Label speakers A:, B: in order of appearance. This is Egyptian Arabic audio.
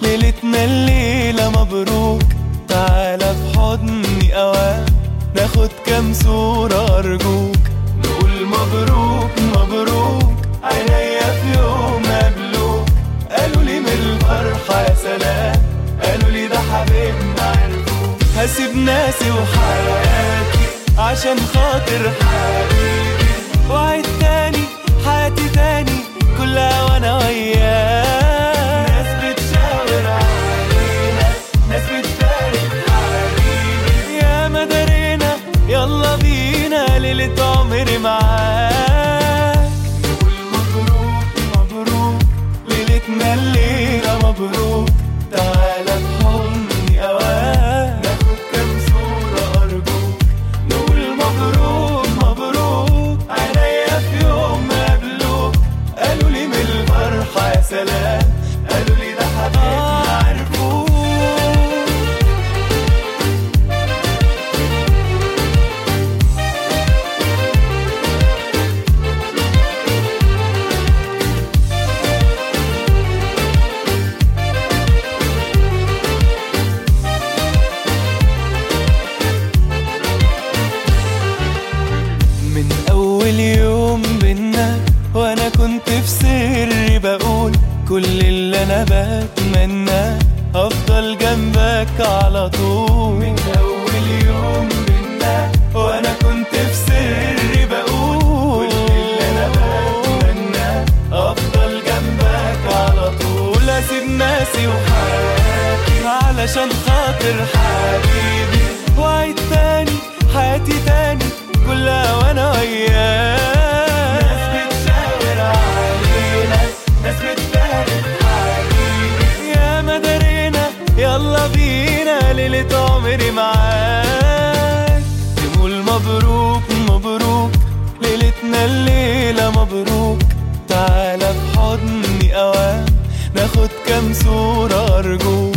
A: ليلتنا الليلة مبروك تعالى في حضني أوام ناخد كام صورة أرجوك نقول مبروك مبروك عينيا في يوم قابلوك قالوا لي من الفرحة يا سلام قالوا لي ده حبيبنا عرفوك هسيب ناسي وحياتي عشان خاطر حبيبي وعيد تاني حياتي تاني كلها وانا وياك ناس بتشاور علينا ناس بتبارك حبيبي يا مدارينا يلا بينا ليلة عمري معاك نقول مبروك مبروك ليلتنا الليلة مبروك تعالى بحضني أوام ناخد كام صورة أرجوك نقول مبروك مبروك عينيا في يوم ما قابلوك قالوا لي من الفرحة يا سلام قالوا لي ده حبيبنا عرفوك من أول يوم بينا وأنا كنت في سري بقول كل اللي أنا بتمناه أفضل جنبك على طول من أول يوم بينا وأنا كنت في سري بقول كل اللي أنا بتمناه أفضل جنبك على طول أسيب ناسي وحياتي علشان خاطر حبيبي وعيد تاني حياتي تاني كلها وانا وياك ناس بتشاور علينا ناس بتبارك حبيبي يا مدارينا يلا بينا ليلة عمري معاك نقول مبروك مبروك ليلتنا الليلة مبروك تعالى في حضني أوام ناخد كام صورة أرجوك